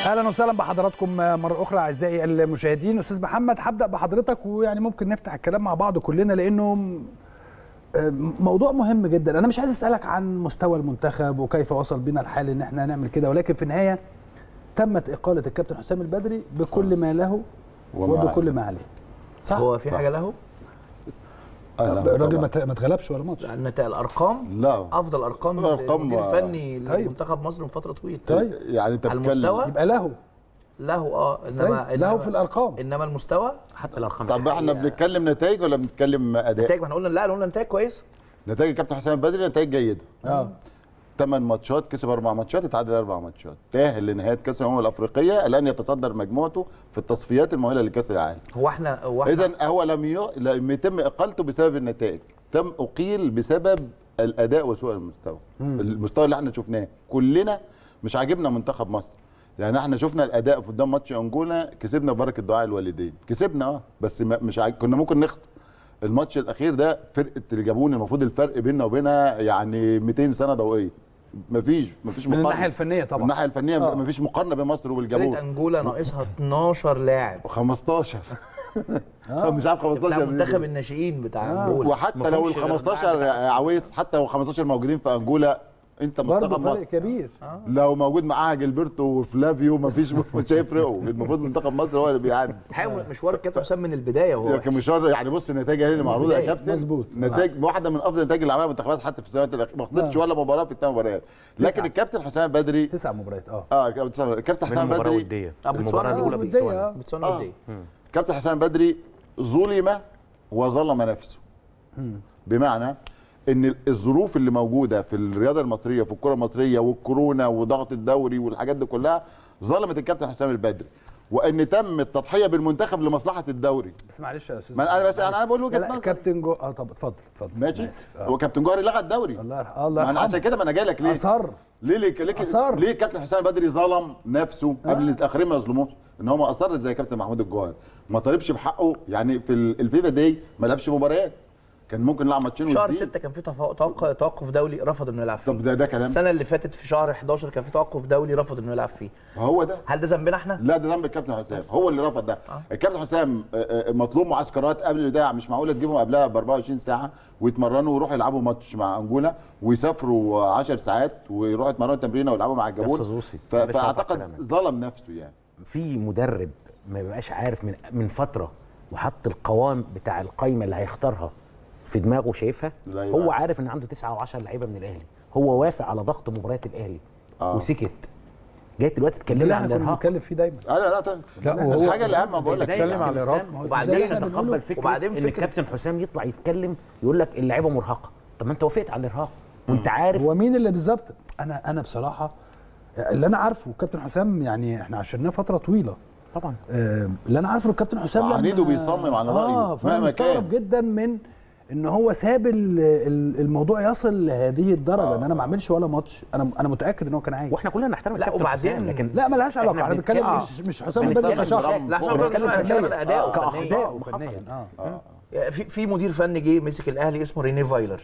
اهلا وسهلا بحضراتكم مره اخرى اعزائي المشاهدين استاذ محمد هبدا بحضرتك ويعني ممكن نفتح الكلام مع بعض كلنا لانه موضوع مهم جدا انا مش عايز اسالك عن مستوى المنتخب وكيف وصل بنا الحال ان احنا نعمل كده ولكن في النهايه تمت اقاله الكابتن حسام البدري بكل ما له وبكل ما عليه صح هو في حاجه له الراجل ما اتغلبش ولا ماتش النتائج الارقام لا افضل ارقام أرقام المدير و- الفني طيب. لمنتخب مصر من فتره طويله طيب يعني انت على بتتكلم المستوى يبقى له له اه انما طيب له في الارقام انما المستوى حتى الارقام طب احنا الحقيقية. بنتكلم نتائج ولا بنتكلم اداء؟ نتائج ما احنا قلنا لا قلنا نتائج كويسه نتائج الكابتن حسام البدري نتائج جيده اه ثمان ماتشات كسب اربع ماتشات اتعادل اربع ماتشات تاهل لنهايه كاس الامم الافريقيه الان يتصدر مجموعته في التصفيات المؤهله لكاس العالم هو احنا هو احنا اذا هو لم ي... لم يتم اقالته بسبب النتائج تم اقيل بسبب الاداء وسوء المستوى المستوى اللي احنا شفناه كلنا مش عاجبنا منتخب مصر يعني احنا شفنا الاداء في قدام ماتش انجولا كسبنا ببركه دعاء الوالدين كسبنا اه بس ما مش عاج... كنا ممكن نخطئ الماتش الاخير ده فرقه الجابون المفروض الفرق بيننا وبينها يعني 200 سنه ضوئيه مفيش مفيش من مقارنه الناحيه الفنيه من طبعا الناحيه الفنيه آه. مفيش مقارنه بين مصر والجابون فرقه انجولا ناقصها 12 لاعب 15 مش عارف 15 بتاع مين منتخب دول. الناشئين بتاع آه. انجولا وحتى لو ال مفهومش غير 15 عويس حتى لو 15 موجودين في انجولا انت برضه منتخب فرق مصر كبير لو موجود معاها جilberto وفلافيو مفيش مش هيفرقوا المفروض منتخب مصر هو اللي بيعدي حاول مشوار الكابتن حسام من البدايه وهو لكن مش شرط- يعني بص النتائج هي اللي معروضه يا البداية. كابتن مظبوط. نتائج واحده من افضل النتائج اللي عملها المنتخبات حتى في السنوات الاخيره ما خسرتش آه. ولا مباراه في الثمان مباريات لكن تسعة. الكابتن حسام بدري تسع مباريات اه اه الكابتن من حسام مباراه بدري وديه آه، بتسوانا المباراه دي الاولى ودية، بتسوانا آه. بتسوانا آه. وديه كابتن حسام بدري ظلم وظلم نفسه بمعنى ان الظروف اللي موجوده في الرياضه المصريه في الكره المصريه والكورونا وضغط الدوري والحاجات دي كلها ظلمت الكابتن حسام البدري وان تم التضحيه بالمنتخب لمصلحه الدوري بس معلش يا استاذ ما انا بس انا بقول لا وجهه لا نظري كابتن جو اه طب اتفضل اتفضل ماشي أنا آسف. آه. هو كابتن جوهري لغى الدوري الله يرحمه الله ما انا عشان يرحمه كده ما انا جاي لك ليه اصر ليه ليه ليه, أصر. ليه الكابتن حسام البدري ظلم نفسه قبل الاخرين ما يظلموش ان هو ما اصرت زي كابتن محمود الجوهري ما طالبش بحقه يعني في ال- الفيفا دي ما لعبش مباريات كان ممكن يلعب ماتشين في شهر ودين. 6 كان في تفا- توق- توقف دولي رفض انه يلعب فيه طب ده ده كلام السنه اللي فاتت في شهر 11 كان في توقف دولي رفض انه يلعب فيه هو ده هل ده ذنبنا احنا لا ده ذنب الكابتن حسام هو اللي رفض ده الكابتن حسام آه، آه، مطلوب معسكرات قبل البدايه مش معقوله تجيبهم قبلها ب 24 ساعه ويتمرنوا ويروحوا يلعبوا ماتش مع انجولا ويسافروا 10 ساعات ويروحوا يتمرنوا تمرينه ويلعبوا مع الجابون أستاذ أوصي، ف- معلش هقطع فاعتقد كلامك. ظلم نفسه يعني في مدرب ما بيبقاش عارف من من فتره وحط القوام بتاع القايمه اللي هيختارها في دماغه شايفها زي هو بقى. عارف ان عنده 9 و10 لعيبه من الاهلي هو وافق على ضغط مباريات الاهلي آه. وسكت جاي دلوقتي ده تكلمنا اللي عن احنا كنا الارهاق بنتكلم فيه دايما لا لا طبعا لا، وهو- الحاجه الاهم بقول لك ازاي بتتكلم يا على كابتن الإرهاق؟ اسلام؟ ما هو وبعدين ازاي احنا نتقبل بنقوله- فكره وبعدين ان فكرة- الكابتن حسام يطلع يتكلم يقول لك اللعيبه مرهقه طب ما انت وافقت على الارهاق وانت عارف هو مين اللي بالظبط انا انا بصراحه اللي انا عارفه كابتن حسام يعني احنا عشرناه فتره طويله طبعا آه، اللي انا عارفه الكابتن حسام لما- عنيد وبيصمم على رأيه اه فانا مهما مستغرب كان. جدا من ان هو ساب ال- ال- الموضوع يصل لهذه الدرجه آه. ان انا ما اعملش ولا ماتش انا انا متاكد ان هو كان عايز واحنا كلنا نحترم لا، الكابتن وبعدين- حسام لكن لا ملهاش علاقه إحنا انا بتكلم بنتكلم- مش مش حسام بنتكلم البدري كشخص برأي. لا عشان أنا بقى بتكلم عشان فنياً. الاداء آه، وفنياً. كاخطاء وحصل. وفنيا اه آه. في في مدير فني جه مسك الاهلي اسمه ريني فايلر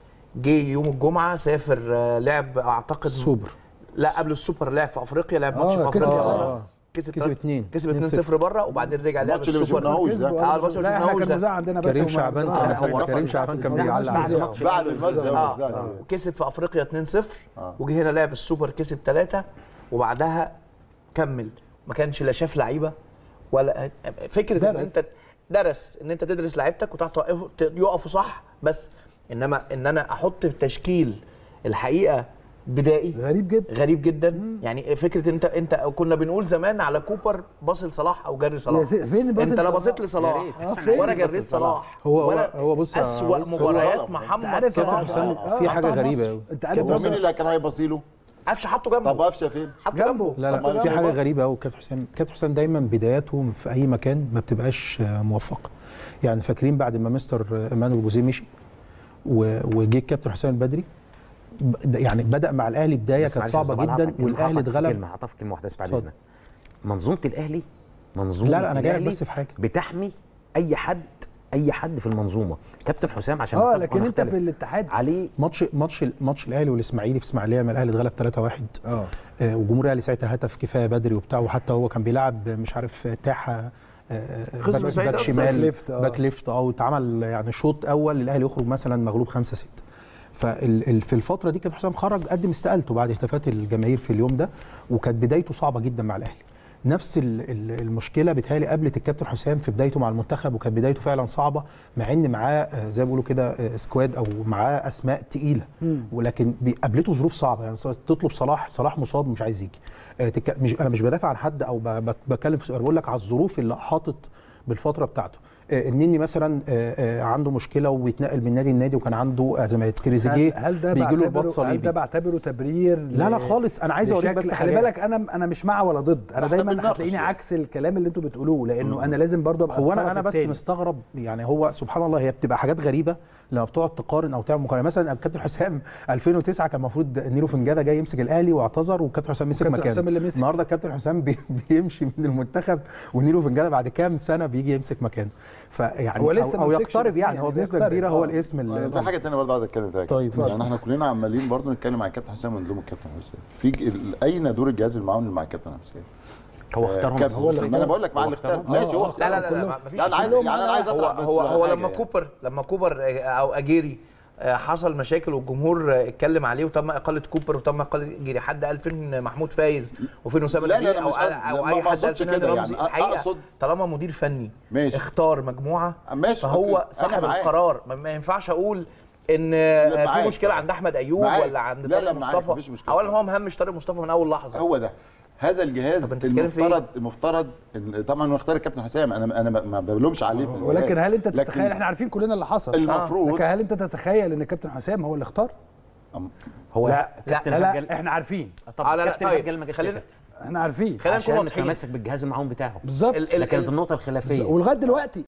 جه يوم الجمعه سافر آه، لعب اعتقد السوبر لا قبل السوبر لعب في افريقيا لعب ماتش آه، في كسب. افريقيا آه، بره آه. كسب كسب تلات- اتنين. كسب اتنين 2-0 بره وبعدين رجع لعب الماتش اللي السوبر شفناهوش ده. كسبوا. آه، الماتش لا احنا شفناهوش كان ده. مذاع عندنا بس كريم وما- شعبان آه، كان- هو كريم رفض شعبان كان الإذاعة. بيعلق بعد عليه. الماتش. بعد الماتش اه آه. وكسب في افريقيا 2-0 آه. وجه هنا لعب السوبر كسب 3 وبعدها كمل ما كانش لا شاف لعيبه ولا فكره ان درس. انت درس ان انت تدرس لعيبتك وتعرف توقفوا- ت- يقفوا صح بس انما ان انا احط في تشكيل الحقيقه بدائي غريب جدا غريب جدا يعني فكره انت انت كنا بنقول زمان على كوبر باص لصلاح او جري يا صلاح سي- فين باص انت لا لصلاح؟ بصيت لصلاح آه، فين ولا باص جريت لصلاح؟ صلاح هو- ولا هو بص يا- اسوأ بص، هو مباريات غلط. محمد عارف كابتن صلاح حسام آه، في حاجه قطع غريبه نص. قوي انت عارف هو بص- مين اللي كان هيبصيله؟ قفشه حطه جنبه طب قفشه فين؟ حطه جنبه. جنبه لا طب ما لا في ده حاجه برضه. غريبه قوي كابتن حسام كابتن حسام دايما بداياته في اي مكان ما بتبقاش آه، موفقه يعني فاكرين بعد ما مستر آه، ايمانويل جوزيه مشي و- وجه الكابتن حسام البدري ب- يعني بدا مع الاهلي بدايه بس كانت معلش صعبه يا أستاذ، جدا هقطعك كلمة- والاهلي هقطعك في اتغلب كلمه هقطعك في كلمه واحده بس بعد اتفضل. اذنك منظومه الاهلي منظومه لا لا انا جاي لك الأهلي بس في حاجه بتحمي اي حد اي حد في المنظومه كابتن حسام عشان اه نتفق لكن انت ونختلف في الاتحاد عليه ماتش ماتش ماتش الاهلي والاسماعيلي في اسماعيليه ما الاهلي اتغلب 3-1 اه آه، وجمهور الاهلي ساعتها هتف كفايه بدري وبتاع وحتى هو كان بيلعب مش عارف تاحه آه، خصم باك- الإسماعيلي باك أصلاً شمال باك ليفت، آه. باك ليفت اه واتعمل يعني شوط اول الاهلي يخرج مثلا مغلوب 5 6 ففي الفتره دي كابتن حسام خرج قدم استقالته بعد هتافات الجماهير في اليوم ده وكانت بدايته صعبه جدا مع الاهلي نفس ال- ال- المشكله بتهيألي قابلت الكابتن حسام في بدايته مع المنتخب وكانت بدايته فعلا صعبه مع ان معاه آه، زي ما بيقولوا كده آه، سكواد او معاه اسماء تقيله ولكن بي- قابلته ظروف صعبه يعني ص- تطلب صلاح صلاح مصاب مش عايز يجي آه، تك- مش انا مش بدافع عن حد او ب- ب- بتكلم في سؤال بقول لك على الظروف اللي احاطت بالفتره بتاعته آه، النني مثلا آه، آه، عنده مشكله وبيتنقل من نادي لنادي وكان عنده ازمات هل, تريزيجيه هل ده بيجي له رباط بعتبره هل صليبي ده بعتبره تبرير لا لا خالص انا عايز اوريك بس خلي حاجات. بالك انا انا مش مع ولا ضد انا احنا دايما بنناقش هتلاقيني يعني. عكس الكلام اللي انتوا بتقولوه لانه انا لازم برضه ابقى هو انا الطرف انا بس التاني. مستغرب يعني هو سبحان الله هي بتبقى حاجات غريبه لما بتقعد تقارن او تعمل مقارنه مثلا الكابتن حسام 2009 كان المفروض نيرو فنجاده جاي يمسك الاهلي واعتذر والكابتن حسام مسك والكابتن مكانه حسام اللي مسك. النهارده الكابتن حسام بي بيمشي من المنتخب ونيرو فنجاده بعد كام سنه بيجي يمسك مكانه فيعني هو لسه او, ما أو مسكش يقترب بس يعني يعني هو بنسبه بيقترب، كبيره هو آه. الاسم آه، اللي في حاجه ثانيه برضه عايز اتكلم فيها طيب، يعني اتفضل. احنا كلنا عمالين برضه نتكلم عن الكابتن حسام ونلوم الكابتن حسام في ج- ال- اين دور الجهاز المعاون اللي مع الكابتن حسام هو آه، اختارهم كابتن هو اللي حسام. ما انا بقول لك مع هو اللي اختار اختارهم. ماشي هو آه، اختار لا لا لا, لا كلهم. ما فيش لا انا عايز كلهم يعني انا عايز هو اطرح بس هو هو حاجة لما يعني. كوبر لما كوبر آه، او اجيري آه، حصل مشاكل والجمهور آه، اتكلم عليه وتم اقاله كوبر وتم اقاله اجيري حد قال فين محمود فايز وفين اسامه لا، لا، نبيل لا، او مش قصدي. او ما- اي ما حد قال أقصدش فين هاني كده رمزي يعني. الحقيقه أقصد- طالما مدير فني ماشي. اختار مجموعه ماشي، فهو أوكي. صاحب أنا معاك. القرار ما- ما ينفعش اقول ان لا، آه، في معاك. مشكله عند احمد ايوب معاك. ولا عند لا، طارق لا، معاك، مصطفى مفيش مشكلة. اولا هو مهمش طارق مصطفى من اول لحظه هو ده هذا الجهاز طب أنت بتتكلم في إيه؟ المفترض المفترض إن- طبعا انا اختار الكابتن حسام انا انا ما- ما بلومش عليه في ولكن الولاية. هل انت لكن تتخيل احنا عارفين كلنا اللي حصل المفروض- لكن هل انت تتخيل ان الكابتن حسام هو اللي اختار؟ هو لا كابتن لا, لا هجل احنا عارفين طب آه، لا، لا، كابتن طيب، هجل ما جاش خلينا- ليه؟ احنا عارفين خلينا نكون عشان واضحين متمسك بالجهاز المعاون بتاعه بالظبط ال- ال- لكن النقطه الخلافيه ولغايه دلوقتي